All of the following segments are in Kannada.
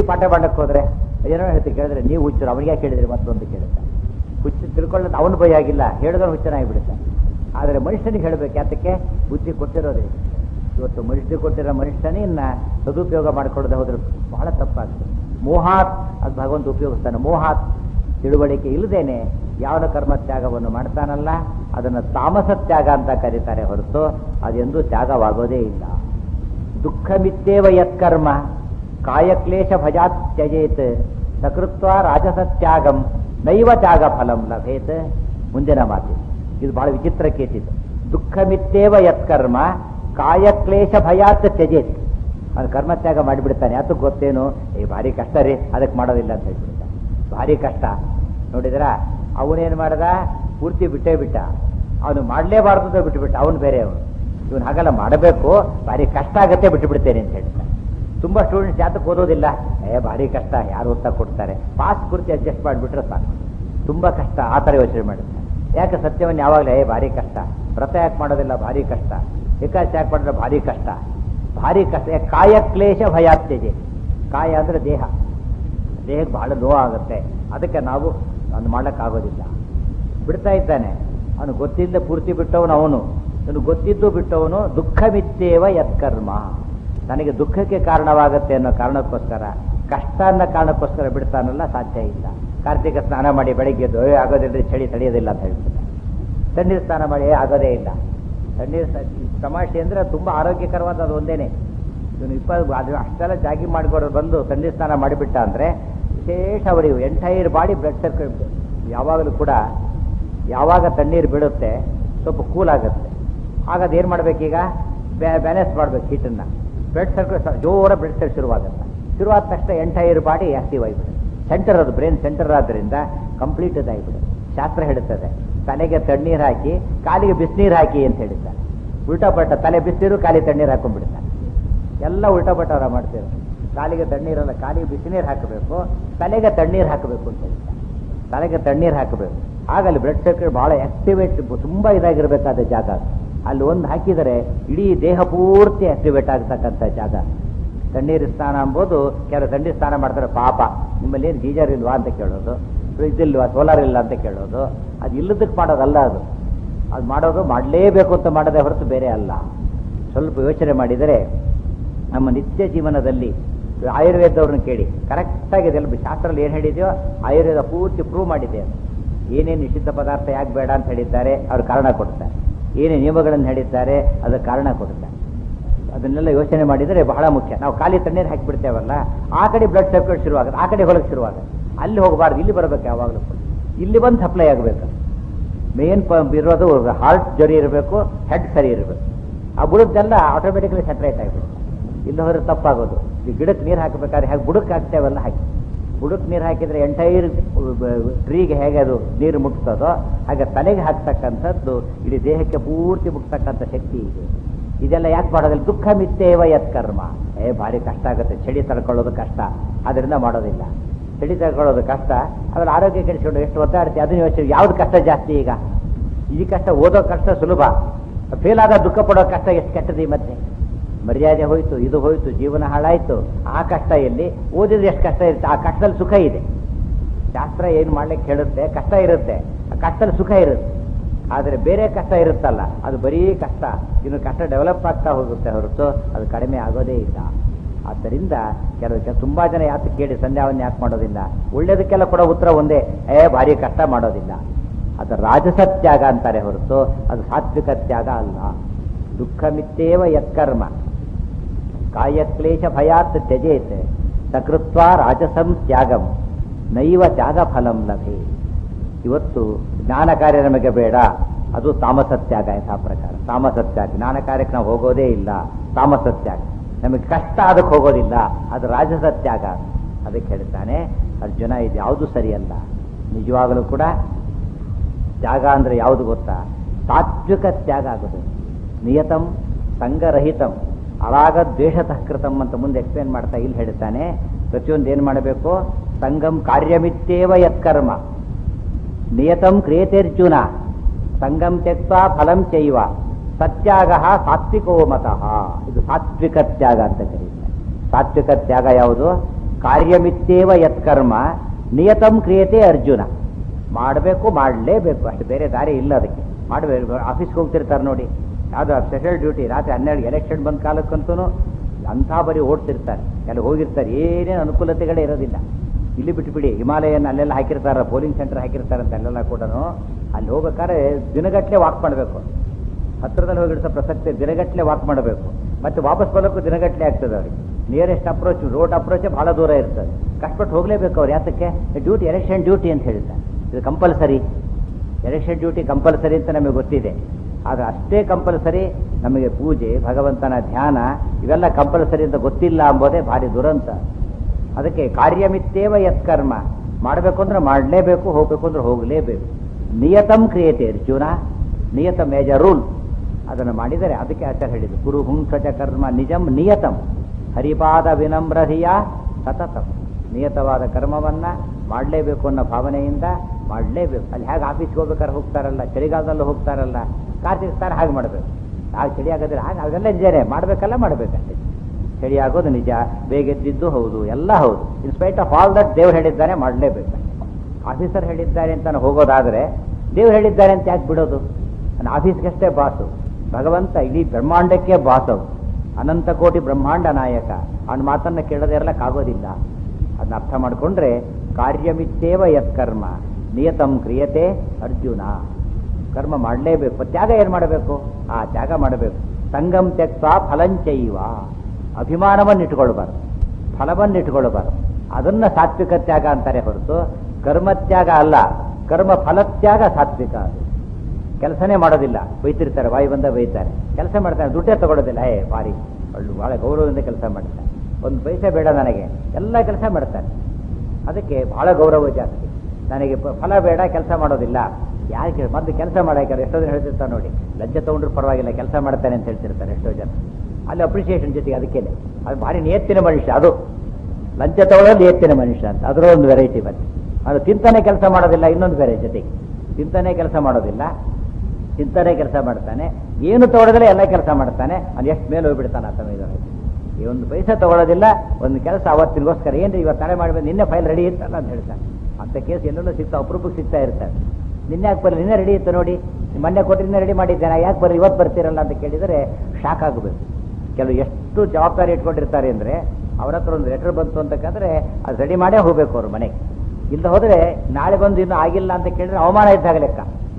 ಪಾಠ ಮಾಡಕ್ಕೆ ಹೋದ್ರೆ ಏನೋ ಹೇಳ್ತೀವಿ ಕೇಳಿದ್ರೆ ನೀವು ಹುಚ್ಚರು ಅವನಿಗೆ ಕೇಳಿದ್ರೆ ಮತ್ತೊಂದು ಕೇಳುತ್ತೆ ಹುಚ್ಚು ತಿಳ್ಕೊಳ್ಳೋದು ಅವನ ಭಯ ಆಗಿಲ್ಲ ಹೇಳಿದ್ರೆ ಹುಚ್ಚನಾಗಿಬಿಡುತ್ತೆ ಆದರೆ ಮನುಷ್ಯನಿಗೆ ಹೇಳಬೇಕು ಯಾತಕ್ಕೆ ಬುದ್ಧಿ ಕೊಟ್ಟಿರೋದೇ ಇವತ್ತು ಮನುಷ್ಯ ಕೊಟ್ಟಿರೋ ಮನುಷ್ಯನೇ ಇನ್ನ ಸದುಪಯೋಗ ಮಾಡ್ಕೊಳ್ಳದೆ ಹೋದ್ರೆ ಬಹಳ ತಪ್ಪಾಗ್ತದೆ ಮೋಹಾತ್ ಅದು ಭಗವಂತ ಉಪಯೋಗಿಸ್ತಾನೆ ಮೋಹಾತ್ ತಿಳುವಳಿಕೆ ಇಲ್ಲದೇನೆ ಯಾವ ಕರ್ಮ ತ್ಯಾಗವನ್ನು ಮಾಡ್ತಾನಲ್ಲ ಅದನ್ನು ತಾಮಸ ತ್ಯಾಗ ಅಂತ ಕರೀತಾರೆ ಹೊರತು ಅದೆಂದೂ ತ್ಯಾಗವಾಗೋದೇ ಇಲ್ಲ ದುಃಖಮಿತ್ತೇವ ಯತ್ಕರ್ಮ ಕಾಯಕ್ಲೇಶ ಭಜಾತ್ ತ್ಯಜೇತ್ ಸಕೃತ್ವ ರಾಜಸ ತ್ಯಾಗಂ ನೈವ ತ್ಯಾಗ ಫಲಂ ಲಭೇತ್ ಮುಂದಿನ ಮಾತು ಇದು ಬಹಳ ವಿಚಿತ್ರ ಕೇಸ್ ಇದು ದುಃಖಮಿತ್ತೇವ ಯತ್ಕರ್ಮ ಕಾಯಕ್ಲೇಶ ಭಯಾತ್ ತ್ಯಜೇತ್ ಅದು ಕರ್ಮತ್ಯಾಗ ಮಾಡಿಬಿಡ್ತಾನೆ ಅದಕ್ಕೆ ಗೊತ್ತೇನು ಏ ಭಾರಿ ಕಷ್ಟ ರೀ ಅದಕ್ಕೆ ಮಾಡೋದಿಲ್ಲ ಅಂತ ಹೇಳ್ಬಿಡ್ತಾನೆ ಭಾರಿ ಕಷ್ಟ ನೋಡಿದ್ರ ಅವನೇನು ಮಾಡ್ದ ಪೂರ್ತಿ ಬಿಟ್ಟೇ ಬಿಟ್ಟ ಅವನು ಮಾಡಲೇಬಾರ್ದು ಅಂತ ಬಿಟ್ಟುಬಿಟ್ಟ ಅವನು ಬೇರೆ ಅವನು ಇವನು ಹಾಗೆಲ್ಲ ಮಾಡಬೇಕು ಭಾರಿ ಕಷ್ಟ ಆಗತ್ತೆ ಬಿಟ್ಟು ಬಿಡ್ತೇನೆ ಅಂತ ಹೇಳ್ತಾನೆ ತುಂಬಾ ಸ್ಟೂಡೆಂಟ್ಸ್ ಜಾತಕ್ಕೆ ಓದೋದಿಲ್ಲ ಏ ಭಾರಿ ಕಷ್ಟ ಯಾರು ಓದ್ತಾ ಕೊಡ್ತಾರೆ ಪಾಸ್ ಪೂರ್ತಿ ಅಡ್ಜಸ್ಟ್ ಮಾಡಿಬಿಟ್ರೆ ಸಾಕು ತುಂಬಾ ಕಷ್ಟ ಆ ಥರ ಯೋಚನೆ ಮಾಡುತ್ತೆ ಯಾಕೆ ಸತ್ಯವನ್ನು ಯಾವಾಗಲೇ ಏ ಭಾರಿ ಕಷ್ಟ ವ್ರತ ಯಾಕೆ ಮಾಡೋದಿಲ್ಲ ಭಾರಿ ಕಷ್ಟ ಏಕಾದಶಿ ಯಾಕೆ ಮಾಡಿದ್ರೆ ಭಾರಿ ಕಷ್ಟ ಭಾರಿ ಕಷ್ಟ ಯಾಕೆ ಕಾಯ ಕ್ಲೇಶ ಭಯಾತ್ಯಜೆ ಕಾಯ ಅಂದ್ರೆ ದೇಹ ದೇಹಕ್ಕೆ ಬಹಳ ನೋವಾಗುತ್ತೆ ಅದಕ್ಕೆ ನಾವು ಅದು ಮಾಡೋಕ್ಕಾಗೋದಿಲ್ಲ ಬಿಡ್ತಾ ಇದ್ದಾನೆ ಅವನು ಗೊತ್ತಿದ್ದ ಪೂರ್ತಿ ಬಿಟ್ಟವನು ಅವನು ಇವನು ಗೊತ್ತಿದ್ದು ಬಿಟ್ಟವನು ದುಃಖಮಿತ್ತೇವ ಯತ್ಕರ್ಮ ನನಗೆ ದುಃಖಕ್ಕೆ ಕಾರಣವಾಗುತ್ತೆ ಅನ್ನೋ ಕಾರಣಕ್ಕೋಸ್ಕರ ಕಷ್ಟ ಅನ್ನೋ ಕಾರಣಕ್ಕೋಸ್ಕರ ಬಿಡ್ತಾನಲ್ಲ ಸಾಧ್ಯ ಇಲ್ಲ ಕಾರ್ತಿಕ ಸ್ನಾನ ಮಾಡಿ ಬೆಳಿಗ್ಗೆ ಎದ್ದು, "ಏ, ಆಗೋದಿಲ್ಲ ಚಳಿ ತಡೆಯೋದಿಲ್ಲ ಅಂತ ಹೇಳ್ಬಿಡ್ತಾನೆ ತಣ್ಣೀರು ಸ್ನಾನ ಮಾಡಿ "ಏ, ಆಗೋದೇ ಇಲ್ಲ ತಣ್ಣೀರು ಸ- ಈ ತಮಾಷೆ ಅಂದ್ರೆ ತುಂಬಾ ಆರೋಗ್ಯಕರವಾದ ಅದು ಒಂದೇನೆ ಇವನು ಇಪ್ಪತ್ತು ಅದು ಅಷ್ಟೆಲ್ಲ ಜಾಗಿ ಮಾಡಿಕೊಡೋರು ಬಂದು ತಣ್ಣೀರು ಸ್ನಾನ ಮಾಡಿಬಿಟ್ಟ ಅಂದ್ರೆ ವಿಶೇಷ ಅವರಿಗೆ ಎಂಟೈರ್ ಬಾಡಿ ಬ್ಲಡ್ ಸರ್ಕಲ್ ಯಾವಾಗಲೂ ಕೂಡ ಯಾವಾಗ ತಣ್ಣೀರು ಬೀಳುತ್ತೆ ಸ್ವಲ್ಪ ಕೂಲ್ ಆಗುತ್ತೆ ಆಗ ಅದೇನು ಮಾಡ್ಬೇಕೀಗ ಬ್ಯಾಲೆನ್ಸ್ ಮಾಡ್ಬೇಕು ಹೀಟನ್ನ ಬ್ಲಡ್ ಸರ್ಕಲ್ ಜೋರ ಬ್ಲಡ್ ಸರ್ಕಲ್ ಶುರುವಾಗುತ್ತೆ ಶುರುವಾದ ತಕ್ಷಣ ಎಂಟೈರ್ ಬಾಡಿ ಆಕ್ಟಿವ್ ಆಗಿಬಿಡುತ್ತೆ ಸೆಂಟರ್ ಅದು ಬ್ರೈನ್ ಸೆಂಟರ್ ಆದ್ದರಿಂದ ಕಂಪ್ಲೀಟ್ ಇದಾಗಿಬಿಡುತ್ತೆ ಶಾಸ್ತ್ರ ಹೇಳುತ್ತದೆ ತಲೆಗೆ ತಣ್ಣೀರು ಹಾಕಿ ಕಾಲಿಗೆ ಬಿಸಿನೀರು ಹಾಕಿ ಅಂತ ಹೇಳಿದ್ದಾರೆ ಉಲ್ಟಾ ಪಟ್ಟ ತಲೆ ಬಿಸಿನೀರು ಕಾಲಿಗೆ ತಣ್ಣೀರು ಹಾಕೊಂಡ್ಬಿಡ್ತಾರೆ ಎಲ್ಲ ಉಲ್ಟಾ ಪಟ್ಟಾರ ಮಾಡ್ತೇವೆ ಕಾಲಿಗೆ ತಣ್ಣೀರಲ್ಲ ಕಾಲಿಗೆ ಬಿಸಿನೀರು ಹಾಕಬೇಕು ತಲೆಗೆ ತಣ್ಣೀರು ಹಾಕಬೇಕು ಅಂತ ಹೇಳ್ತಾರೆ ತಲೆಗೆ ತಣ್ಣೀರು ಹಾಕಬೇಕು ಆಗ ಅಲ್ಲಿ ಬ್ಲಡ್ ಸರ್ಕಲ್ ಬಹಳ ಆಕ್ಟಿವೇಟ್ ತುಂಬಾ ಇದಾಗಿರ್ಬೇಕಾದ ಜಾಗ ಅದು. ಅಲ್ಲಿ ಒಂದು ಹಾಕಿದರೆ ಇಡೀ ದೇಹ ಪೂರ್ತಿ ಆಕ್ಟಿವೇಟ್ ಆಗ್ತಕ್ಕಂಥ ಜಾಗ ತಣ್ಣೀರು ಸ್ನಾನ ಅಂಬೋದು ಕೆಲವು ತಣ್ಣೀರು ಸ್ನಾನ ಮಾಡ್ತಾರೆ ಪಾಪ ನಿಮ್ಮಲ್ಲಿ ಏನು ಗೀಜರ್ ಇಲ್ವಾ ಅಂತ ಕೇಳೋದು ಇದಿಲ್ವಾ ಸೋಲಾರ್ ಇಲ್ಲ ಅಂತ ಕೇಳೋದು ಅದು ಇಲ್ಲದಕ್ಕೆ ಮಾಡೋದಲ್ಲ ಅದು ಅದು ಮಾಡೋದು ಮಾಡಲೇಬೇಕು ಅಂತ ಮಾಡೋದೇ ಹೊರತು ಬೇರೆ ಅಲ್ಲ ಸ್ವಲ್ಪ ಯೋಚನೆ ಮಾಡಿದರೆ ನಮ್ಮ ನಿತ್ಯ ಜೀವನದಲ್ಲಿ ಆಯುರ್ವೇದವ್ರನ್ನ ಕೇಳಿ ಕರೆಕ್ಟಾಗಿ ಇದೆಲ್ಲ ಶಾಸ್ತ್ರದಲ್ಲಿ ಏನು ಹೇಳಿದೆಯೋ ಆಯುರ್ವೇದ ಪೂರ್ತಿ ಪ್ರೂವ್ ಮಾಡಿದೆ ಅದು ಏನೇನು ನಿಷಿದ್ಧ ಪದಾರ್ಥ ಯಾಕೆ ಬೇಡ ಅಂತ ಹೇಳಿದ್ದಾರೆ ಅವ್ರು ಕಾರಣ ಕೊಡ್ತಾರೆ ಏನೇ ನಿಯಮಗಳನ್ನು ಹೇಳಿದ್ದಾರೆ ಅದಕ್ಕೆ ಕಾರಣ ಕೊಡ್ತಾರೆ ಅದನ್ನೆಲ್ಲ ಯೋಚನೆ ಮಾಡಿದರೆ ಬಹಳ ಮುಖ್ಯ ನಾವು ಖಾಲಿ ತಣ್ಣೀರು ಹಾಕಿಬಿಡ್ತೇವಲ್ಲ ಆ ಕಡೆ ಬ್ಲಡ್ ಸರ್ಕ್ಯುಲೇಟ್ ಶುರುವಾಗುತ್ತೆ ಆ ಕಡೆ ಹೊಲಕ್ಕೆ ಶುರುವಾಗುತ್ತೆ ಅಲ್ಲಿ ಹೋಗಬಾರ್ದು ಇಲ್ಲಿ ಬರಬೇಕು ಯಾವಾಗಲೂ ಕೂಡ. ಇಲ್ಲಿ ಬಂದು ಸಪ್ಲೈ ಆಗಬೇಕು ಮೇನ್ ಪಂಪ್ ಇರೋದು ಹಾರ್ಟ್ ಜರಿ ಇರಬೇಕು ಹೆಡ್ ಸರಿ ಇರಬೇಕು ಆ ಬುಡದ್ದೆಲ್ಲ ಆಟೋಮೆಟಿಕಲಿ ಸೆಟ್ರೇಟ್ ಆಗಿಬಿಡುತ್ತೆ ಇಲ್ಲಿ ಹೋದ್ರೆ ತಪ್ಪಾಗೋದು ಈ ಗಿಡಕ್ಕೆ ನೀರು ಹಾಕಬೇಕಾದ್ರೆ ಹೇಗೆ ಬುಡಕ್ಕೆ ಹಾಕ್ತೇವಲ್ಲ ಹಾಕಿ ಬುಡಕ್ಕೆ ನೀರು ಹಾಕಿದ್ರೆ ಎಂಟೈರ್ ಟ್ರೀಗೆ ಹೇಗೆ ಅದು ನೀರು ಮುಟ್ತದೋ ಹಾಗೆ ತಲೆಗೆ ಹಾಕ್ತಕ್ಕಂಥದ್ದು ಇಡೀ ದೇಹಕ್ಕೆ ಪೂರ್ತಿ ಮುಟ್ತಕ್ಕಂಥ ಶಕ್ತಿ ಇದೆ ಇದೆಲ್ಲ ಯಾಕೆ ಮಾಡೋದಿಲ್ಲ ದುಃಖ ಮಿತ್ತೇವ ಯತ್ಕರ್ಮ ಏ ಭಾರಿ ಕಷ್ಟ ಆಗುತ್ತೆ ಚಳಿ ತಡ್ಕೊಳ್ಳೋದು ಕಷ್ಟ ಅದರಿಂದ ಮಾಡೋದಿಲ್ಲ ಚಳಿ ತಡ್ಕೊಳ್ಳೋದು ಕಷ್ಟ ಆಮೇಲೆ ಆರೋಗ್ಯ ಕೆಡಿಸ್ಕೊಂಡು ಎಷ್ಟು ಒದ್ದಾಡ್ತೀವಿ ಅದನ್ನ ಯೋಚನೆ ಯಾವ್ದು ಕಷ್ಟ ಜಾಸ್ತಿ ಈಗ ಈ ಕಷ್ಟ ಓದೋ ಕಷ್ಟ ಸುಲಭ ಫೇಲ್ ಆದ ದುಃಖ ಪಡೋ ಕಷ್ಟ ಎಷ್ಟು ಕೆಟ್ಟದಿ ಮತ್ತೆ ಮರ್ಯಾದೆ ಹೋಯ್ತು ಇದು ಹೋಯ್ತು ಜೀವನ ಹಾಳಾಯ್ತು ಆ ಕಷ್ಟ ಎಲ್ಲಿ ಓದಿದ್ರೆ ಎಷ್ಟು ಕಷ್ಟ ಇರುತ್ತೆ ಆ ಕಷ್ಟದಲ್ಲಿ ಸುಖ ಇದೆ ಶಾಸ್ತ್ರ ಏನು ಮಾಡ್ಲಿಕ್ಕೆ ಹೇಳುತ್ತೆ ಕಷ್ಟ ಇರುತ್ತೆ ಆ ಕಷ್ಟದಲ್ಲಿ ಸುಖ ಇರುತ್ತೆ ಆದರೆ ಬೇರೆ ಕಷ್ಟ ಇರುತ್ತಲ್ಲ ಅದು ಬರೀ ಕಷ್ಟ ಇನ್ನು ಕಷ್ಟ ಡೆವಲಪ್ ಆಗ್ತಾ ಹೋಗುತ್ತೆ ಹೊರತು ಅದು ಕಡಿಮೆ ಆಗೋದೇ ಇಲ್ಲ ಆದ್ದರಿಂದ ಕೆಲವು ಜನ ತುಂಬಾ ಜನ ಯಾಕೆ ಕೇಳಿ ಸಂಧ್ಯಾವನ್ನ ಯಾಕೆ ಮಾಡೋದಿಲ್ಲ ಒಳ್ಳೇದಕ್ಕೆಲ್ಲ ಕೊಡೋ ಉತ್ತರ ಒಂದೇ ಏ ಭಾರಿ ಕಷ್ಟ ಮಾಡೋದಿಲ್ಲ ಅದು ರಾಜಸ ತ್ಯಾಗ ಅಂತಾರೆ ಹೊರತು ಅದು ಸಾತ್ವಿಕ ತ್ಯಾಗ ಅಲ್ಲ ದುಃಖ ಮಿತ್ತೇವ ಯತ್ಕರ್ಮ ಕಾಯಕ್ಲೇಶ ಭಯಾತ್ ತ್ಯಜೇತ್ ಸಕೃತ್ವ ರಾಜಸಂ ತ್ಯಾಗಂ ನೈವ ತ್ಯಾಗ ಫಲಂ ಲಭೆ ಇವತ್ತು ಜ್ಞಾನ ಕಾರ್ಯ ನಮಗೆ ಬೇಡ ಅದು ತಾಮಸ ತ್ಯಾಗ ಯಥಾ ಪ್ರಕಾರ ತಾಮಸ ತ್ಯಾಗ ಜ್ಞಾನ ಕಾರ್ಯಕ್ಕೆ ನಾವು ಹೋಗೋದೇ ಇಲ್ಲ ತಾಮಸ ತ್ಯಾಗ ನಮಗೆ ಕಷ್ಟ ಅದಕ್ಕೆ ಹೋಗೋದಿಲ್ಲ ಅದು ರಾಜಸ ತ್ಯಾಗ ಅದಕ್ಕೆ ಹೇಳ್ತಾನೆ ಅರ್ಜುನ ಇದು ಯಾವುದು ಸರಿಯಲ್ಲ ನಿಜವಾಗಲೂ ಕೂಡ ತ್ಯಾಗ ಅಂದ್ರೆ ಯಾವುದು ಗೊತ್ತಾ ತಾತ್ವಿಕ ತ್ಯಾಗ ಆಗೋದು ನಿಯತಂ ಸಂಗರಹಿತಂ ಅಳಾಗ ದ್ವೇಷತಃ ಕೃತಂ ಅಂತ ಮುಂದೆ ಎಕ್ಸ್ಪ್ಲೇನ್ ಮಾಡ್ತಾ ಇಲ್ಲಿ ಹೇಳ್ತಾನೆ ಪ್ರತಿಯೊಂದು ಏನು ಮಾಡಬೇಕು ಸಂಗಂ ಕಾರ್ಯಮಿತ್ತೇವ ಯತ್ಕರ್ಮ ನಿಯತಂ ಕ್ರಿಯತೆರ್ಜುನ ಸಂಗಂ ತ್ಯಕ್ತ ಫಲಂ ಚೈವ ಸತ್ಯಾಗ ಸಾತ್ವಿಕೋ ಮತಃ ಇದು ಸಾತ್ವಿಕ ತ್ಯಾಗ ಅಂತ ಕರೀತಾರೆ ಸಾತ್ವಿಕ ತ್ಯಾಗ ಯಾವುದು ಕಾರ್ಯಮಿತ್ತೇವ ಯತ್ಕರ್ಮ ನಿಯತಂ ಕ್ರಿಯತೆ ಅರ್ಜುನ ಮಾಡಬೇಕು ಮಾಡಲೇಬೇಕು ಅಷ್ಟು ಬೇರೆ ದಾರಿ ಇಲ್ಲ ಅದಕ್ಕೆ ಮಾಡಬೇಕು ಆಫೀಸ್ಗೆ ಹೋಗ್ತಿರ್ತಾರೆ ನೋಡಿ ಯಾವುದು ಸ್ಪೆಷಲ್ ಡ್ಯೂಟಿ ರಾತ್ರಿ ಹನ್ನೆರಡು ಎಲೆಕ್ಷನ್ ಬಂದ ಕಾಲಕ್ಕಂತೂ ಅಂಥ ಬರೀ ಓಡ್ತಿರ್ತಾರೆ ಎಲ್ಲ ಹೋಗಿರ್ತಾರೆ ಏನೇನು ಅನುಕೂಲತೆಗಳೇ ಇರೋದಿಲ್ಲ ಇಲ್ಲಿ ಬಿಟ್ಬಿಡಿ ಹಿಮಾಲಯನ ಅಲ್ಲೆಲ್ಲ ಹಾಕಿರ್ತಾರ ಪೋಲಿಂಗ್ ಸೆಂಟರ್ ಹಾಕಿರ್ತಾರಂತ ಅಲ್ಲೆಲ್ಲ ಕೂಡ ಅಲ್ಲಿ ಹೋಗ್ಬೇಕಾದ್ರೆ ದಿನಗಟ್ಟಲೆ ವಾಕ್ ಮಾಡಬೇಕು ಹತ್ರದಲ್ಲಿ ಹೋಗಿಡ್ಸೋ ಪ್ರಸಕ್ತಿ ದಿನಗಟ್ಟಲೆ ವಾಕ್ ಮಾಡಬೇಕು ಮತ್ತೆ ವಾಪಸ್ ಬರೋಕ್ಕೂ ದಿನಗಟ್ಟಲೆ ಆಗ್ತದೆ ಅವ್ರಿಗೆ ನಿಯರೆಸ್ಟ್ ಅಪ್ರೋಚ್ ರೋಡ್ ಅಪ್ರೋಚೇ ಬಹಳ ದೂರ ಇರ್ತದೆ ಕಷ್ಟಪಟ್ಟು ಹೋಗಲೇಬೇಕು ಅವ್ರು ಯಾತಕ್ಕೆ ಡ್ಯೂಟಿ ಎಲೆಕ್ಷನ್ ಡ್ಯೂಟಿ ಅಂತ ಹೇಳ್ತಾರೆ ಇದು ಕಂಪಲ್ಸರಿ ಎಲೆಕ್ಷನ್ ಡ್ಯೂಟಿ ಕಂಪಲ್ಸರಿ ಅಂತ ನಮಗೆ ಗೊತ್ತಿದೆ ಆದರೆ ಅಷ್ಟೇ ಕಂಪಲ್ಸರಿ ನಮಗೆ ಪೂಜೆ ಭಗವಂತನ ಧ್ಯಾನ ಇವೆಲ್ಲ ಕಂಪಲ್ಸರಿ ಅಂತ ಗೊತ್ತಿಲ್ಲ ಎಂಬುದೇ ಭಾರಿ ದುರಂತ ಅದಕ್ಕೆ ಕಾರ್ಯಮಿತ್ತೇವ ಯತ್ಕರ್ಮ ಮಾಡಬೇಕು ಅಂದ್ರೆ ಮಾಡಲೇಬೇಕು ಹೋಗಬೇಕು ಅಂದ್ರೆ ಹೋಗಲೇಬೇಕು ನಿಯತಂ ಕ್ರಿಯತೆ ಅರ್ಜುನ ನಿಯತಂ ಏಜ್ ಅ ರೂಲ್ ಅದನ್ನು ಮಾಡಿದರೆ ಅದಕ್ಕೆ ಆಚಾರ್ಯ ಹೇಳಿದ್ದು ಗುರು ಹುಂಸಚ ಕರ್ಮ ನಿಜಂ ನಿಯತಂ ಹರಿಪಾದ ವಿನಮ್ರಹಿಯ ಸತತಂ ನಿಯತವಾದ ಕರ್ಮವನ್ನ ಮಾಡಲೇಬೇಕು ಅನ್ನೋ ಭಾವನೆಯಿಂದ ಮಾಡಲೇಬೇಕು ಅಲ್ಲಿ ಹೇಗೆ ಆಫೀಸ್ಗೆ ಹೋಗ್ಬೇಕಾದ್ರೆ ಹೋಗ್ತಾರಲ್ಲ ಚಳಿಗಾಲದಲ್ಲೂ ಹೋಗ್ತಾರಲ್ಲ ಕಾರ್ತಿಕ ಸ್ನಾನ ಹಾಗೆ ಮಾಡಬೇಕು ಆಗ ಚಳಿ ಆಗೋದಿಲ್ಲ ಹಾಗೆ ಅವೆಲ್ಲ ನಿಜನೇ ಮಾಡಬೇಕಲ್ಲ ಮಾಡಬೇಕಷ್ಟೇ ಚಳಿ ಆಗೋದು ನಿಜ ಬೇಗ ಎದ್ದಿದ್ದು ಹೌದು ಎಲ್ಲ ಹೌದು in spite of all that ದೇವ್ರು ಹೇಳಿದ್ದಾನೆ ಮಾಡಲೇಬೇಕು ಆಫೀಸರ್ ಹೇಳಿದ್ದಾರೆ ಅಂತ ನಾನು ಹೋಗೋದಾದರೆ ದೇವ್ರು ಹೇಳಿದ್ದಾರೆ ಅಂತ ಯಾಕೆ ಬಿಡೋದು ನನ್ನ ಆಫೀಸ್ಗಷ್ಟೇ ಬಾಸು ಭಗವಂತ ಇಡೀ ಬ್ರಹ್ಮಾಂಡಕ್ಕೆ ಬಾಸವು ಅನಂತ ಕೋಟಿ ಬ್ರಹ್ಮಾಂಡ ನಾಯಕ ಅವನ ಮಾತನ್ನು ಕೇಳದೇ ಇರಲಿಕ್ಕಾಗೋದಿಲ್ಲ ಅದನ್ನ ಅರ್ಥ ಮಾಡಿಕೊಂಡ್ರೆ ಕಾರ್ಯಮಿತ್ತೇವ ಯತ್ಕರ್ಮ ನಿಯತಂ ಕ್ರಿಯತೆ ಅರ್ಜುನ ಕರ್ಮ ಮಾಡಲೇಬೇಕು ತ್ಯಾಗ ಏನು ಮಾಡಬೇಕು ಆ ತ್ಯಾಗ ಮಾಡಬೇಕು ಸಂಗಮ್ ತ್ಯಕ್ತ ಫಲಂಚೈವ ಅಭಿಮಾನವನ್ನು ಇಟ್ಕೊಳ್ಬಾರ್ದು ಫಲವನ್ನು ಇಟ್ಕೊಳ್ಬಾರ್ದು ಅದನ್ನ ಸಾತ್ವಿಕ ತ್ಯಾಗ ಅಂತಾರೆ ಹೊರತು ಕರ್ಮತ್ಯಾಗ ಅಲ್ಲ ಕರ್ಮ ಫಲತ್ಯಾಗ ಸಾತ್ವಿಕ ಅದು ಕೆಲಸನೇ ಮಾಡೋದಿಲ್ಲ ಬೈತಿರ್ತಾರೆ ಬಾಯಿ ಬಂದ ಬೈತಾರೆ ಕೆಲಸ ಮಾಡ್ತಾರೆ ದುಡ್ಡೇ ತಗೊಳ್ಳೋದಿಲ್ಲ ಏ ಬಾರಿ ಒಳ್ಳೆ ಭಾಳ ಗೌರವದಿಂದ ಕೆಲಸ ಮಾಡ್ತಾರೆ ಒಂದು ಪೈಸೆ ಬೇಡ ನನಗೆ ಎಲ್ಲ ಕೆಲಸ ಮಾಡ್ತಾರೆ ಅದಕ್ಕೆ ಬಹಳ ಗೌರವ ಜಾಸ್ತಿ ನನಗೆ ಪ- ಫಲ ಬೇಡ ಕೆಲಸ ಮಾಡೋದಿಲ್ಲ ಯಾಕೆ ಮೊದಲು ಕೆಲಸ ಮಾಡಾಕ್ಯಾರ ಎಷ್ಟೋ ಜನ ಹೇಳ್ತಿರ್ತಾರೆ ನೋಡಿ ಲಂಚ ತಗೊಂಡ್ರು ಪರವಾಗಿಲ್ಲ ಕೆಲಸ ಮಾಡ್ತಾನೆ ಅಂತ ಹೇಳ್ತಿರ್ತಾರೆ ಎಷ್ಟೋ ಜನ ಅಲ್ಲಿ ಅಪ್ರಿಸಿಯೇಷನ್ ಜೊತೆಗೆ ಅದಕ್ಕೇನೆ ಅದು ಭಾರಿ ನಿಯತ್ತಿನ ಮನುಷ್ಯ ಅದು ಲಂಚ ತಗೊಳ್ಳೋದು ನಿಯತ್ತಿನ ಮನುಷ್ಯ ಅಂತ ಅದರ ಒಂದು ವೆರೈಟಿ ಬಂದು ಅದು ತಿಂತಾನೆ ಕೆಲಸ ಮಾಡೋದಿಲ್ಲ ಇನ್ನೊಂದು ಬೇರೆ ಜೊತೆಗೆ ತಿಂತಾನೆ ಕೆಲಸ ಮಾಡೋದಿಲ್ಲ ತಿಂತಾನೆ ಕೆಲಸ ಮಾಡ್ತಾನೆ ಏನು ತಗೊಳ್ಳೋದಿಲ್ಲ ಎಲ್ಲ ಕೆಲಸ ಮಾಡ್ತಾನೆ ಅದು ಎಷ್ಟು ಮೇಲೆ ಹೋಗ್ಬಿಡ್ತಾನೆ ಆ ಸಮಯದೊಳಗೆ ಈ ಒಂದು ಪೈಸೆ ತಗೊಳ್ಳೋದಿಲ್ಲ ಒಂದು ಕೆಲಸ ಅವತ್ತಿನಗೋಸ್ಕರ ಏನ್ರಿ ಇವತ್ತು ತಡೆ ಮಾಡಬೇಕು ನಿನ್ನೆ ಫೈಲ್ ರೆಡಿ ಇತ್ತಲ್ಲ ಅಂತ ಹೇಳ್ತಾನೆ ಅಂತ ಕೇಸ್ ಎಲ್ಲೆಲ್ಲೋ ಸಿಗ್ತಾ ಅಪರೂಪಕ್ಕೆ ಸಿಗ್ತಾ ಇರ್ತಾರೆ ನಿನ್ನೆ ಯಾಕೆ ಬರ್ರಿ ನಿನ್ನೆ ರೆಡಿ ಇತ್ತು ನೋಡಿ ಮೊನ್ನೆ ಕೊಟ್ಟು ನಿನ್ನೆ ರೆಡಿ ಮಾಡಿದ್ದೇನೆ ಯಾಕೆ ಬರ್ರಿ ಇವತ್ತು ಬರ್ತೀರಲ್ಲ ಅಂತ ಕೇಳಿದರೆ ಶಾಕ್ ಆಗಬೇಕು ಕೆಲವು ಎಷ್ಟು ಜವಾಬ್ದಾರಿ ಇಟ್ಕೊಂಡಿರ್ತಾರೆ ಅಂದರೆ ಅವ್ರ ಹತ್ರ ಒಂದು ಲೆಟರ್ ಬಂತು ಅಂತಕ್ಕಂದ್ರೆ ಅದು ರೆಡಿ ಮಾಡೇ ಹೋಗ್ಬೇಕು ಅವ್ರ ಮನೆಗೆ ಇಲ್ಲ ಹೋದರೆ ನಾಳೆ ಬಂದು ಇನ್ನೂ ಆಗಿಲ್ಲ ಅಂತ ಕೇಳಿದ್ರೆ ಅವಮಾನ ಇದ್ದಾಗ ಲೆಕ್ಕ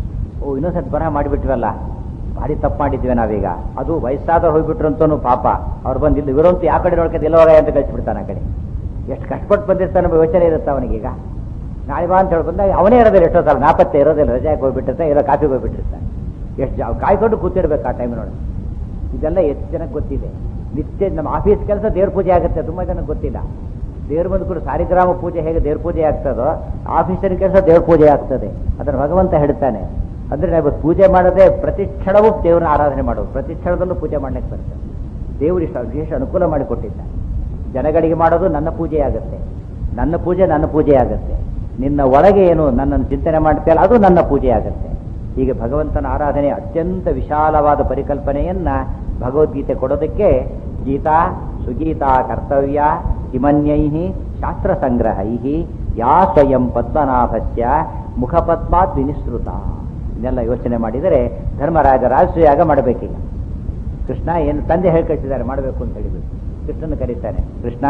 ಓ ಇನ್ನೊಂದ್ಸತಿ ಬರಹ ಮಾಡಿಬಿಟ್ವಲ್ಲ ಭಾರಿ ತಪ್ಪು ಮಾಡಿದ್ವಿ ನಾವೀಗ ಅದು ವಯಸ್ಸಾದವ್ರು ಹೋಗ್ಬಿಟ್ರು ಅಂತೂ ಪಾಪ ಅವ್ರು ಬಂದು ಇಲ್ಲಿ ಇವರಂತೂ ಯಾವ ಕಡೆ ನೋಡ್ಕೊಂಡು ಎಲ್ಲೋಗ ಅಂತ ಕಳಿಸ್ಬಿಡ್ತಾನೆ ಆ ಕಡೆ ಎಷ್ಟು ಕಷ್ಟಪಟ್ಟು ಬಂದಿರ್ತಾನೆ ಎಂಬ ಯೋಚನೆ ಇರುತ್ತೆ ಅವನಿಗೀಗ ನಾಳೆ ಬಾ ಅಂತ ಹೇಳಿ ಬಂದಾಗ ಅವನೇ ಇರೋದಿಲ್ಲ ಎಷ್ಟೋ ಸಲ ನಾಪತ್ತೆ ಇರೋದಿಲ್ಲ ರಜೆಗೆ ಹೋಗ್ಬಿಟ್ಟಿರ್ತಾನೆ ಇರೋ ಕಾಫಿಗೆ ಹೋಗ್ಬಿಟ್ಟಿರ್ತಾನೆ ಎಷ್ಟು ಜಾ ಕಾಯ್ಕೊಂಡು ಕೂತಿರ್ಬೇಕು ಆ ಟೈಮಿನೊಳಗೆ ಇದೆಲ್ಲ ಎಷ್ಟು ಜನಕ್ಕೆ ಗೊತ್ತಿದೆ ನಿತ್ಯ ನಮ್ಮ ಆಫೀಸ್ ಕೆಲಸ ದೇವ್ರ ಪೂಜೆ ಆಗುತ್ತೆ ತುಂಬ ಜನಕ್ಕೆ ಗೊತ್ತಿಲ್ಲ ದೇವ್ರ ಬಂದು ಕೂಡ ಸಾರಿಗ್ರಾಮ ಪೂಜೆ ಹೇಗೆ ದೇವ್ರ ಪೂಜೆ ಆಗ್ತದೋ ಆಫೀಸರ್ ಕೆಲಸ ದೇವ್ರ ಪೂಜೆ ಆಗ್ತದೆ ಅದನ್ನು ಭಗವಂತ ಹೇಳ್ತಾನೆ ಅಂದ್ರೆ ನಾವು ಪೂಜೆ ಮಾಡದೆ ಪ್ರತಿ ಕ್ಷಣವೂ ದೇವ್ರನ್ನ ಆರಾಧನೆ ಮಾಡೋದು ಪ್ರತಿ ಕ್ಷಣದಲ್ಲೂ ಪೂಜೆ ಮಾಡ್ಲಿಕ್ಕೆ ಬರ್ತದೆ ದೇವರು ಇಷ್ಟ ವಿಶೇಷ ಅನುಕೂಲ ಮಾಡಿಕೊಟ್ಟಿದ್ದ ಜನಗಳಿಗೆ ಮಾಡೋದು ನನ್ನ ಪೂಜೆ ಆಗುತ್ತೆ ನನ್ನ ಪೂಜೆ ನನ್ನ ಪೂಜೆ ಆಗುತ್ತೆ ನಿನ್ನ ಒಳಗೆ ಏನು ನನ್ನನ್ನು ಚಿಂತನೆ ಮಾಡ್ತೀಯಲ್ಲ ಅದು ನನ್ನ ಪೂಜೆ ಆಗುತ್ತೆ ಹೀಗೆ ಭಗವಂತನ ಆರಾಧನೆ ಅತ್ಯಂತ ವಿಶಾಲವಾದ ಪರಿಕಲ್ಪನೆಯನ್ನ ಭಗವದ್ಗೀತೆ ಕೊಡೋದಕ್ಕೆ ಗೀತಾ ಸುಗೀತಾ ಕರ್ತವ್ಯ ಹಿಮನ್ಯೈ ಶಾಸ್ತ್ರ ಸಂಗ್ರಹೈ ಯಾ ಸ್ವಯಂ ಪದ್ಮನಾಭಸ್ಯ ಮುಖಪದ್ಮಾತ್ ವಿನಿಸೃತ ಇದನ್ನೆಲ್ಲ ಯೋಚನೆ ಮಾಡಿದರೆ ಧರ್ಮರಾಜ ರಾಜಸೂಯಾಗ ಮಾಡಬೇಕೀಗ ಕೃಷ್ಣ ಏನು ತಂದೆ ಹೇಳಿ ಕಳಿಸಿದ್ದಾರೆ ಮಾಡಬೇಕು ಅಂತ ಹೇಳಿಬಿಟ್ಟು ಕೃಷ್ಣನ ಕರೀತಾನೆ ಕೃಷ್ಣ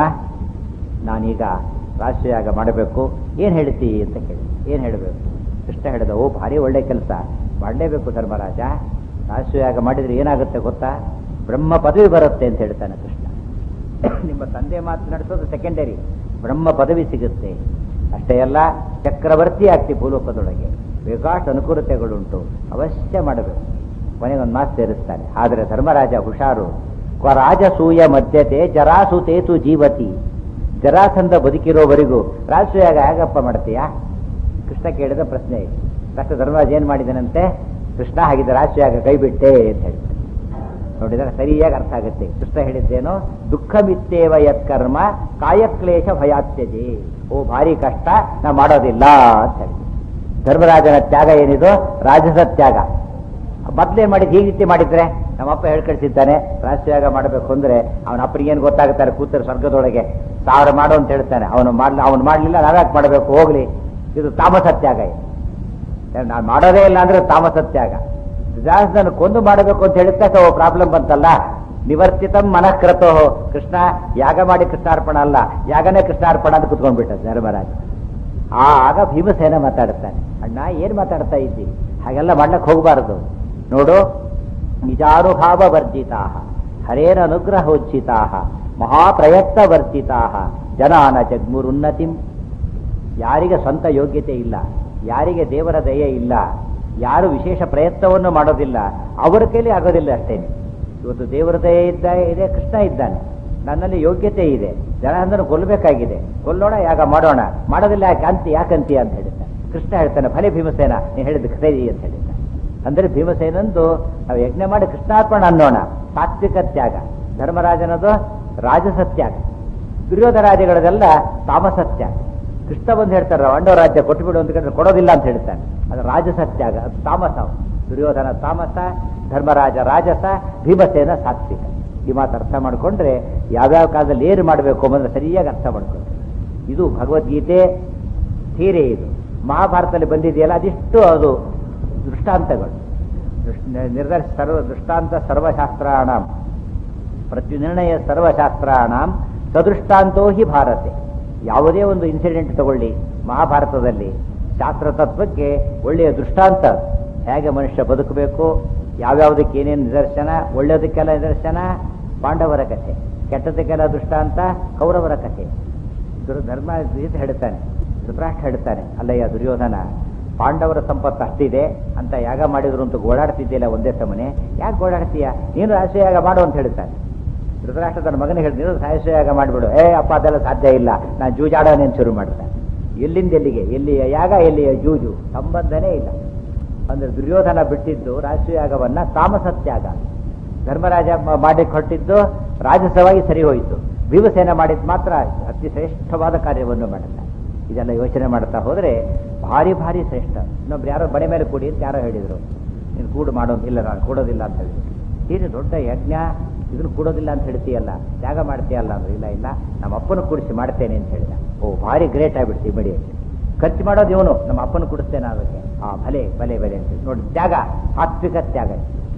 ನಾನೀಗ ರಾಷ್ಟ್ರಯಾಗ ಮಾಡಬೇಕು ಏನು ಹೇಳ್ತಿ ಅಂತ ಕೇಳಿ ಏನು ಹೇಳಬೇಕು ಕೃಷ್ಣ ಹೇಳಿದ ಓ ಭಾರಿ ಒಳ್ಳೆ ಕೆಲಸ ಮಾಡಲೇಬೇಕು ಧರ್ಮರಾಜ ರಾಷ್ಟ್ರಯಾಗ ಮಾಡಿದರೆ ಏನಾಗುತ್ತೆ ಗೊತ್ತಾ ಬ್ರಹ್ಮ ಪದವಿ ಬರುತ್ತೆ ಅಂತ ಹೇಳ್ತಾನೆ ಕೃಷ್ಣ ನಿಮ್ಮ ತಂದೆ ಮಾತು ನಡೆಸೋದು ಸೆಕೆಂಡರಿ ಬ್ರಹ್ಮ ಪದವಿ ಸಿಗುತ್ತೆ ಅಷ್ಟೇ ಅಲ್ಲ ಚಕ್ರವರ್ತಿ ಆಗ್ತಿ ಭೂಲೋಕದೊಳಗೆ ಬೇಕಾಷ್ಟು ಅನುಕೂಲತೆಗಳುಂಟು ಅವಶ್ಯ ಮಾಡಬೇಕು ಕೊನೆಗೆ ಒಂದು ಮಾತು ಸೇರಿಸ್ತಾನೆ ಆದರೆ ಧರ್ಮರಾಜ ಹುಷಾರು ಕ್ವ ರಾಜಸೂಯ ಮಧ್ಯತೆ ಜರಾಸುತೇತು ಜೀವತಿ ಜರಾಸಂಧ ಬದುಕಿರೋವರೆಗೂ ರಾಜಸೂಯಾಗ ಹೇಗಪ್ಪ ಮಾಡ್ತೀಯಾ ಕೃಷ್ಣ ಕೇಳಿದ ಪ್ರಶ್ನೆ ಇದೆ ಡಾಕ್ಟರ್ ಧರ್ಮರಾಜ್ ಏನು ಮಾಡಿದನಂತೆ ಕೃಷ್ಣ ಹಾಗಿದ್ದ ರಾಜಸೂಯಾಗ ಕೈ ಬಿಟ್ಟೆ ಅಂತ ಹೇಳ್ತಾರೆ ನೋಡಿದ್ರೆ ಸರಿಯಾಗಿ ಅರ್ಥ ಆಗುತ್ತೆ ಕೃಷ್ಣ ಹೇಳಿದ್ದೇನು ದುಃಖಮಿತ್ತೇವ ಯತ್ಕರ್ಮ ಕಾಯಕ್ಲೇಶ ಭಯಾತ್ಯಜೆ ಓ ಭಾರಿ ಕಷ್ಟ ನಾ ಮಾಡೋದಿಲ್ಲ ಅಂತ ಹೇಳಿ ಧರ್ಮರಾಜನ ತ್ಯಾಗ ಏನಿದು ರಾಜಸ ತ್ಯಾಗ ಮೊದ್ಲೇನ್ ಮಾಡಿದ್ ಹೀಗೆ ರೀತಿ ಮಾಡಿದ್ರೆ ನಮ್ಮಪ್ಪ ಹೇಳ್ಕಳಿಸಿದ್ದಾನೆ ರಾಷ್ಟ್ರಯಾಗ ಮಾಡಬೇಕು ಅಂದ್ರೆ ಅವನ ಅಪ್ಪನಿಗೆ ಏನು ಗೊತ್ತಾಗುತ್ತಾರೆ ಕೂತರು ಸ್ವರ್ಗದೊಳಗೆ ಸಾವಿರ ಮಾಡು ಅಂತ ಹೇಳ್ತಾನೆ ಅವನು ಮಾಡ್ಲಿ ಅವನು ಮಾಡಲಿಲ್ಲ ನಾವ್ಯಾಕೆ ಮಾಡಬೇಕು ಹೋಗ್ಲಿ ಇದು ತಾಮಸತ್ಯಾಗ ಇದು ನಾನು ಮಾಡೋದೇ ಇಲ್ಲ ಅಂದ್ರೆ ತಾಮಸತ್ಯಾಗ ನಾನು ಕೊಂದು ಮಾಡಬೇಕು ಅಂತ ಹೇಳಿದ್ದಾಗ ಓ ಪ್ರಾಬ್ಲಮ್ ಬಂತಲ್ಲ ನಿವರ್ತಿತಂ ಮನಃಕ್ರತೋ ಕೃಷ್ಣ ಯಾಗ ಮಾಡಿ ಕೃಷ್ಣಾರ್ಪಣ ಅಲ್ಲ ಯಾಗನೇ ಕೃಷ್ಣಾರ್ಪಣ ಅಂತ ಕುತ್ಕೊಂಡ್ಬಿಟ್ಟ ಧರ್ಮರಾಜ ಆ ಆಗ ಭೀಮಸೇನ ಮಾತಾಡ್ತಾನೆ ಅಣ್ಣ ಏನ್ ಮಾತಾಡ್ತಾ ಇದ್ದಿ ಹಾಗೆಲ್ಲ ಮಾಡ್ಲಕ್ಕೆ ಹೋಗಬಾರದು ನೋಡು ನಿಜಾನುಭಾವ ವರ್ಜಿತಾ ಹರೇನ ಅನುಗ್ರಹೋಚ್ಚಿತಾ ಮಹಾಪ್ರಯತ್ನ ವರ್ಜಿತಾ ಜನಾನ ಜಗ್ಮುರುನ್ನತಿಂ ಯಾರಿಗೆ ಸ್ವಂತ ಯೋಗ್ಯತೆ ಇಲ್ಲ ಯಾರಿಗೆ ದೇವರ ದಯೆ ಇಲ್ಲ ಯಾರು ವಿಶೇಷ ಪ್ರಯತ್ನವನ್ನು ಮಾಡೋದಿಲ್ಲ ಅವರ ಕೈಲಿ ಆಗೋದಿಲ್ಲ ಅಷ್ಟೇನೆ ಇವತ್ತು ದೇವರ ದಯೆ ಇದ್ದ ಇದೆ ಕೃಷ್ಣ ಇದ್ದಾನೆ ನನ್ನಲ್ಲಿ ಯೋಗ್ಯತೆ ಇದೆ ಜನ ಅದನ್ನು ಕೊಲ್ಲಬೇಕಾಗಿದೆ ಕೊಲ್ಲೋಣ ಯಾಗ ಮಾಡೋಣ ಮಾಡೋದಿಲ್ಲ ಯಾಕೆ ಅಂತಿ ಯಾಕಂತಿ ಅಂತ ಹೇಳಿದ್ದಾನೆ ಕೃಷ್ಣ ಹೇಳ್ತಾನೆ ಭಲೆ ಭೀಮಸೇನ ನೀನು ಹೇಳಿದ ಸರಿ ಅಂತ ಹೇಳಿದ್ದಾನೆ ಅಂದ್ರೆ ಭೀಮಸೇನಂದು ನಾವು ಯಜ್ಞ ಮಾಡಿ ಕೃಷ್ಣಾರ್ಪಣ ಅನ್ನೋಣ ಸಾತ್ವಿಕ ತ್ಯಾಗ ಧರ್ಮರಾಜನದು ರಾಜಸತ್ಯಾಗ ದುರ್ಯೋಧರಾಜಗಳದೆಲ್ಲ ತಾಮಸತ್ಯಾಗ ಕೃಷ್ಣ ಬಂದು ಹೇಳ್ತಾರೆ ಪಾಂಡವ ರಾಜ್ಯ ಕೊಟ್ಟುಬಿಡು ಅಂತ ಕೇಳಿದ್ರೆ ಕೊಡೋದಿಲ್ಲ ಅಂತ ಹೇಳ್ತಾನೆ ಅದು ರಾಜಸತ್ಯಾಗ ಅದು ತಾಮಸ ದುರ್ಯೋಧನ ತಾಮಸ ಧರ್ಮರಾಜ ರಾಜಸ ಭೀಮಸೇನ ಸಾತ್ವಿಕ ಈ ಮಾತು ಅರ್ಥ ಮಾಡಿಕೊಂಡ್ರೆ ಯಾವ್ಯಾವ ಕಾಲದಲ್ಲಿ ಏನು ಮಾಡಬೇಕು ಅನ್ನೋದನ್ನ ಸರಿಯಾಗಿ ಅರ್ಥ ಮಾಡ್ಕೊಂಡ್ರೆ ಇದು ಭಗವದ್ಗೀತೆ ಥೀರೆ ಇದು ಮಹಾಭಾರತದಲ್ಲಿ ಬಂದಿದೆಯಲ್ಲ ಅದಿಷ್ಟು ಅದು ದೃಷ್ಟಾಂತಗಳು ನಿರ್ದರ್ಶ ಸರ್ವ ದೃಷ್ಟಾಂತ ಸರ್ವಶಾಸ್ತ್ರಾಣ ಪ್ರತಿನಿರ್ಣಯ ಸರ್ವಶಾಸ್ತ್ರಾಣ ಸದೃಷ್ಟಾಂತೋ ಹಿ ಭಾರತೆ ಯಾವುದೇ ಒಂದು ಇನ್ಸಿಡೆಂಟ್ ತಗೊಳ್ಳಿ ಮಹಾಭಾರತದಲ್ಲಿ ಶಾಸ್ತ್ರ ತತ್ವಕ್ಕೆ ಒಳ್ಳೆಯ ದೃಷ್ಟಾಂತ ಹೇಗೆ ಮನುಷ್ಯ ಬದುಕಬೇಕು ಯಾವ್ಯಾವುದಕ್ಕೆ ಏನೇನು ನಿದರ್ಶನ ಒಳ್ಳೆಯದಕ್ಕೆಲ್ಲ ನಿದರ್ಶನ ಪಾಂಡವರ ಕಥೆ ಕೆಟ್ಟದಕ್ಕೆಲ್ಲ ದೃಷ್ಟಾಂತ ಕೌರವರ ಕಥೆ ದುರ್ ಧರ್ಮ ಗೀತೆ ಹೇಳ್ತಾನೆ ಧೃತರಾಷ್ಟ್ರ ಹೇಳ್ತಾನೆ ಅಲ್ಲಯ್ಯ ದುರ್ಯೋಧನ ಪಾಂಡವರ ಸಂಪತ್ತು ಅಷ್ಟಿದೆ ಅಂತ ಯಾಗ ಮಾಡಿದ್ರು ಅಂತ ಗೋಳಾಡ್ತಿದ್ದಿಲ್ಲ ಒಂದೇ ಸಮನೆ ಯಾಕೆ ಗೋಳಾಡ್ತೀಯ ನೀನು ರಾಷ್ಟ್ರೀಯ ಯಾಗ ಮಾಡು ಅಂತ ಹೇಳ್ತಾನೆ ಧೃತರಾಷ್ಟ್ರ ತನ್ನ ಮಗನಿಗೆ ಹೇಳಿ ನೀನು ಸಾಹಸ ಯಾಗ ಮಾಡಿಬಿಡು ಏ ಅಪ್ಪ ಅದೆಲ್ಲ ಸಾಧ್ಯ ಇಲ್ಲ ನಾನು ಜೂಜಾಡೋನೇನು ಶುರು ಮಾಡ್ತಾನೆ ಎಲ್ಲಿಂದ ಎಲ್ಲಿಗೆ ಎಲ್ಲಿಯ ಯಾಗ ಎಲ್ಲಿಯ ಜೂಜು ಸಂಬಂಧನೇ ಇಲ್ಲ ಅಂದ್ರೆ ದುರ್ಯೋಧನ ಬಿಟ್ಟಿದ್ದು ರಾಷ್ಟ್ರೀಯ ಯಾಗವನ್ನ ತಾಮಸತ್ಯಾಗ ಧರ್ಮರಾಜ ಮ- ಮಾಡಿಕ್ ಹೊರಟಿದ್ದು ರಾಜಸವಾಗಿ ಸರಿ ಹೋಯಿತು ಭೀಮಸೇನ ಮಾಡಿದ್ ಮಾತ್ರ ಅತಿ ಶ್ರೇಷ್ಠವಾದ ಕಾರ್ಯವನ್ನು ಮಾಡುತ್ತೆ ಇದೆಲ್ಲ ಯೋಚನೆ ಮಾಡ್ತಾ ಹೋದ್ರೆ ಭಾರಿ ಭಾರಿ ಶ್ರೇಷ್ಠ ಇನ್ನೊಬ್ರು ಯಾರೋ ಬಡೆ ಮೇಲೆ ಕೂಡಿ ಅಂತ ಯಾರೋ ಹೇಳಿದ್ರು ನೀನು ಕೂಡು ಮಾಡೋದು ಇಲ್ಲ ನಾನು ಕೂಡೋದಿಲ್ಲ ಅಂತ ಹೇಳಿದ್ರು ಏನು ದೊಡ್ಡ ಯಜ್ಞ ಇದನ್ನು ಕೂಡೋದಿಲ್ಲ ಅಂತ ಹೇಳ್ತೀಯಲ್ಲ ತ್ಯಾಗ ಮಾಡ್ತೀಯಲ್ಲ ಅಂದ್ರೆ ಇಲ್ಲ ಇಲ್ಲ ನಮ್ಮ ಅಪ್ಪನ ಕೂಡಿಸಿ ಮಾಡ್ತೇನೆ ಅಂತ ಹೇಳಿದ ಓ ಭಾರಿ ಗ್ರೇಟ್ ಆಗ್ಬಿಡ್ತಿ ಬಡಿ ಖರ್ಚು ಮಾಡೋದು ಇವನು ನಮ್ಮ ಅಪ್ಪನ ಕುಡಿಸ್ತೇನೆ ಅದಕ್ಕೆ ಆ ಭಲೆ ಭಲೆ ಭಲೆ ಅಂತ ನೋಡಿ ತ್ಯಾಗ ಸಾತ್ವಿಕ ತ್ಯಾಗ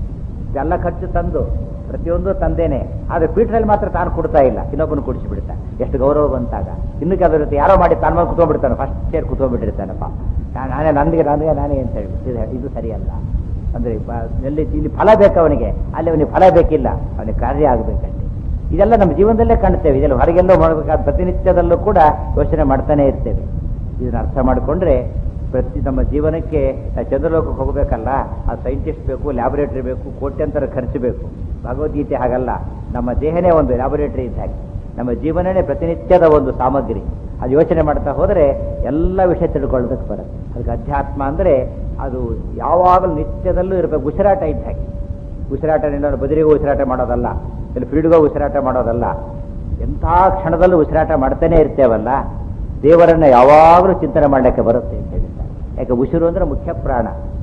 ಎಲ್ಲ ಖರ್ಚು ತಂದು ಪ್ರತಿಯೊಂದು ತಂದೇನೆ ಆದ್ರೆ ಪೀಠದಲ್ಲಿ ಮಾತ್ರ ತಾನು ಕೊಡ್ತಾ ಇಲ್ಲ ಇನ್ನೊಬ್ಬನು ಕುಡಿಸಿ ಬಿಡ್ತಾನೆ ಎಷ್ಟು ಗೌರವ ಬಂತಾಗ ಇನ್ನು ಕೆಲವ್ರ ಜೊತೆ ಯಾರೋ ಮಾಡಿ ತಾನು ಮೇಲೆ ಕುತ್ಕೊಂಡ್ಬಿಡ್ತಾನೆ ಫಸ್ಟ್ ಚೇರ್ ಕುತ್ಕೊಂಡ್ಬಿಟ್ಟಿರ್ತಾನಪ್ಪ ನಾನ್- ನಾನೇ ನನಗೆ ನನಗೆ ನಾನೇ ಅಂತ ಹೇಳ್ಬಿಟ್ಟು ಇದು- ಇದು ಸರಿಯಲ್ಲ ಅಂದ್ರೆ ಬ- ಎಲ್ಲಿ ಇಲ್ಲಿ ಫಲ ಬೇಕು ಅವನಿಗೆ ಅಲ್ಲಿ ಅವನಿಗೆ ಫಲ ಬೇಕಿಲ್ಲ ಅವನಿಗೆ ಕಾರ್ಯ ಆಗಬೇಕಷ್ಟೇ ಇದೆಲ್ಲ ನಮ್ಮ ಜೀವನದಲ್ಲೇ ಕಾಣ್ತೇವೆ ಇದೆಲ್ಲ ಹೊರಗೆಲ್ಲೋ ಮಾಡಬೇಕಾದ ಪ್ರತಿನಿತ್ಯದಲ್ಲೂ ಕೂಡ ಯೋಚನೆ ಮಾಡ್ತಾನೆ ಇರ್ತೇವೆ ಇದನ್ನ ಅರ್ಥ ಮಾಡಿಕೊಂಡ್ರೆ ಪ್ರತಿ ನಮ್ಮ ಜೀವನಕ್ಕೆ ನಾವು ಚಂದ್ರಲೋಕಕ್ಕೆ ಹೋಗಬೇಕಲ್ಲ ಆ ಸೈಂಟಿಸ್ಟ್ ಬೇಕು ಲ್ಯಾಬೊರೇಟರಿ ಬೇಕು ಕೋಟ್ಯಂತರ ಖರ್ಚು ಬೇಕು ಭಗವದ್ಗೀತೆ ಹಾಗಲ್ಲ ನಮ್ಮ ದೇಹನೇ ಒಂದು ಲ್ಯಾಬೊರೇಟರಿ ಇದ್ದ ಹಾಗೆ ನಮ್ಮ ಜೀವನನೇ ಪ್ರತಿನಿತ್ಯದ ಒಂದು ಸಾಮಗ್ರಿ ಅದು ಯೋಚನೆ ಮಾಡ್ತಾ ಹೋದರೆ ಎಲ್ಲ ವಿಷಯ ತಿಳ್ಕೊಳ್ಳೋದಕ್ಕೆ ಬರುತ್ತೆ ಅದಕ್ಕೆ ಅಧ್ಯಾತ್ಮ ಅಂದರೆ ಅದು ಯಾವಾಗಲೂ ನಿತ್ಯದಲ್ಲೂ ಇರಬೇಕು ಉಸಿರಾಟ ಇದ್ದ ಹಾಗೆ ಉಸಿರಾಟ ನಿನ್ನ ಬದಿರಿಗೂ ಉಸಿರಾಟ ಮಾಡೋದಲ್ಲ ಇಲ್ಲಿ ಫೀಲ್ಡ್ಗೂ ಉಸಿರಾಟ ಮಾಡೋದಲ್ಲ ಎಂಥ ಕ್ಷಣದಲ್ಲೂ ಉಸಿರಾಟ ಮಾಡ್ತಾನೆ ಇರ್ತೇವಲ್ಲ ದೇವರನ್ನ ಯಾವಾಗಲೂ ಚಿಂತನೆ ಮಾಡಲಿಕ್ಕೆ ಬರುತ್ತೆ ಅಂತ ಹೇಳಿದ್ದಾರೆ ಯಾಕೆ ಉಸಿರು ಅಂದ್ರೆ ಮುಖ್ಯ ಪ್ರಾಣ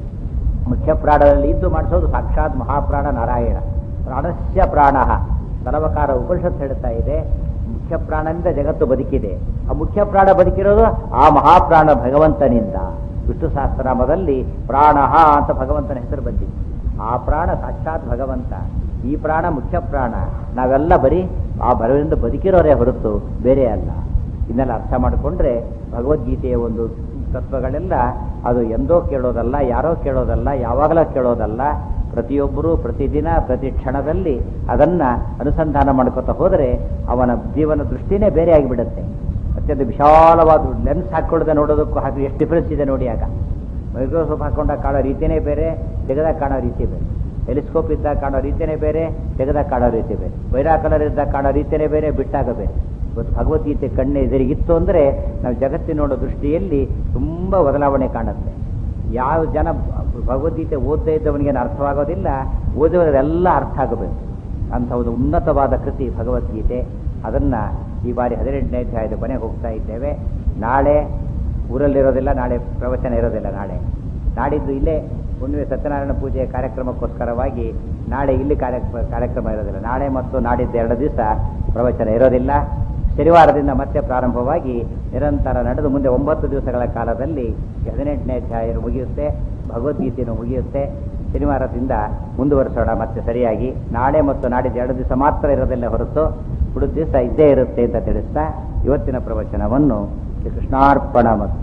ಮುಖ್ಯ ಪ್ರಾಣದಲ್ಲಿ ಇದ್ದು ಮಾಡಿಸೋದು ಸಾಕ್ಷಾತ್ ಮಹಾಪ್ರಾಣ ನಾರಾಯಣ ಪ್ರಾಣಸ್ಯ ಪ್ರಾಣ ನಲವಕಾರ ಉಪನಿಷತ್ ಹೇಳ್ತಾ ಇದೆ ಮುಖ್ಯ ಪ್ರಾಣದಿಂದ ಜಗತ್ತು ಬದುಕಿದೆ ಆ ಮುಖ್ಯ ಪ್ರಾಣ ಬದುಕಿರೋದು ಆ ಮಹಾಪ್ರಾಣ ಭಗವಂತನಿಂದ ವಿಷ್ಣು ಸಹಸ್ರನಾಮದಲ್ಲಿ ಪ್ರಾಣ ಅಂತ ಭಗವಂತನ ಹೆಸರು ಬಂದಿದೆ ಆ ಪ್ರಾಣ ಸಾಕ್ಷಾತ್ ಭಗವಂತ ಈ ಪ್ರಾಣ ಮುಖ್ಯ ಪ್ರಾಣ ನಾವೆಲ್ಲ ಬರೀ ಆ ಬರವಿಂದ ಬದುಕಿರೋರೇ ಹೊರತು ಬೇರೆ ಅಲ್ಲ ಇದನ್ನೆಲ್ಲ ಅರ್ಥ ಮಾಡಿಕೊಂಡ್ರೆ ಭಗವದ್ಗೀತೆಯ ಒಂದು ತತ್ವಗಳೆಲ್ಲ ಅದು ಎಂದೋ ಕೇಳೋದಲ್ಲ ಯಾರೋ ಕೇಳೋದಲ್ಲ ಯಾವಾಗಲೂ ಕೇಳೋದಲ್ಲ ಪ್ರತಿಯೊಬ್ಬರೂ ಪ್ರತಿದಿನ ಪ್ರತಿ ಕ್ಷಣದಲ್ಲಿ ಅದನ್ನ ಅನುಸಂಧಾನ ಮಾಡ್ಕೊತಾ ಹೋದರೆ ಅವನ ಜೀವನ ದೃಷ್ಟಿನೇ ಬೇರೆ ಆಗಿಬಿಡುತ್ತೆ ಅತ್ಯಂತ ವಿಶಾಲವಾದ ಲೆನ್ಸ್ ಹಾಕೊಳ್ಳದೆ ನೋಡೋದಕ್ಕೂ ಹಾಗೆ ಎಷ್ಟು ಡಿಫ್ರೆನ್ಸ್ ಇದೆ ನೋಡಿ ಆಗ ಮೈಕ್ರೋಸ್ಕೋಪ್ ಹಾಕೊಂಡಾಗ ಕಾಣೋ ರೀತಿನೇ ಬೇರೆ ತೆಗೆದಾಗ ಕಾಣೋ ರೀತಿ ಬೇರೆ ಟೆಲಿಸ್ಕೋಪ್ ಇದ್ದಾಗ ಕಾಣೋ ರೀತಿನೇ ಬೇರೆ ತೆಗೆದಾಗ ಕಾಣೋ ರೀತಿ ಬೇರೆ ವೈರಾ ಕಲರ್ ಇದ್ದಾಗ ಕಾಣೋ ರೀತಿನೇ ಬೇರೆ ಬಿಟ್ಟಾಗ ಬೇರೆ ಇವತ್ತು ಭಗವದ್ಗೀತೆ ಕಣ್ಣು ಎದುರಿಗಿತ್ತು ಅಂದರೆ ನಾವು ಜಗತ್ತಿನ ನೋಡೋ ದೃಷ್ಟಿಯಲ್ಲಿ ತುಂಬ ಬದಲಾವಣೆ ಕಾಣುತ್ತೆ ಯಾವ ಜನ ಭಗವದ್ಗೀತೆ ಓದದೇ ಇದ್ದವನಿಗೇನು ಅರ್ಥವಾಗೋದಿಲ್ಲ ಓದಿದವರೆಲ್ಲ ಅರ್ಥ ಆಗಬೇಕು ಅಂಥ ಒಂದು ಉನ್ನತವಾದ ಕೃತಿ ಭಗವದ್ಗೀತೆ ಅದನ್ನು ಈ ಬಾರಿ ಹದಿನೆಂಟನೇ ಅಧ್ಯಾಯದ ಕೊನೆಗೆ ಹೋಗ್ತಾ ಇದ್ದೇವೆ ನಾಳೆ ಊರಲ್ಲಿರೋದಿಲ್ಲ ನಾಳೆ ಪ್ರವಚನ ಇರೋದಿಲ್ಲ ನಾಳೆ ನಾಡಿದ್ದು ಇಲ್ಲೇ ಹುಣ್ಣಿಮೆ ಸತ್ಯನಾರಾಯಣ ಪೂಜೆಯ ಕಾರ್ಯಕ್ರಮಕ್ಕೋಸ್ಕರವಾಗಿ ನಾಳೆ ಇಲ್ಲಿ ಕಾರ್ಯ ಕಾರ್ಯಕ್ರಮ ಇರೋದಿಲ್ಲ ನಾಳೆ ಮತ್ತು ನಾಡಿದ್ದು ಎರಡು ದಿವಸ ಪ್ರವಚನ ಇರೋದಿಲ್ಲ ಶನಿವಾರದಿಂದ ಮತ್ತೆ ಪ್ರಾರಂಭವಾಗಿ ನಿರಂತರ ನಡೆದು ಮುಂದೆ ಒಂಬತ್ತು ದಿವಸಗಳ ಕಾಲದಲ್ಲಿ ಹದಿನೆಂಟನೇ ಅಧ್ಯಾಯ ಮುಗಿಯುತ್ತೆ ಭಗವದ್ಗೀತೆಯನ್ನು ಮುಗಿಯುತ್ತೆ ಶನಿವಾರದಿಂದ ಮುಂದುವರಿಸೋಣ ಮತ್ತೆ ಸರಿಯಾಗಿ ನಾಳೆ ಮತ್ತು ನಾಡಿದ್ದು ಎರಡು ದಿವಸ ಮಾತ್ರ ಇರೋದಿಲ್ಲ ಹೊರತು ಉಳಿದ ದಿವಸ ಇದ್ದೇ ಇರುತ್ತೆ ಅಂತ ತಿಳಿಸ್ತಾ ಇವತ್ತಿನ ಪ್ರವಚನವನ್ನು ಶ್ರೀ ಕೃಷ್ಣಾರ್ಪಣ ಮತ್ತು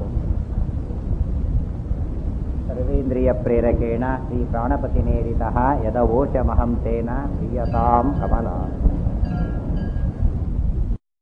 ಸರ್ವೇಂದ್ರಿಯ ಪ್ರೇರಕೇಣ ಶ್ರೀ ಪ್ರಾಣಪತಿನೇರಿತ ಯದವೋಚಮಹಂ ತೇನ ಪ್ರಿಯತಾಂ ಕಮಲ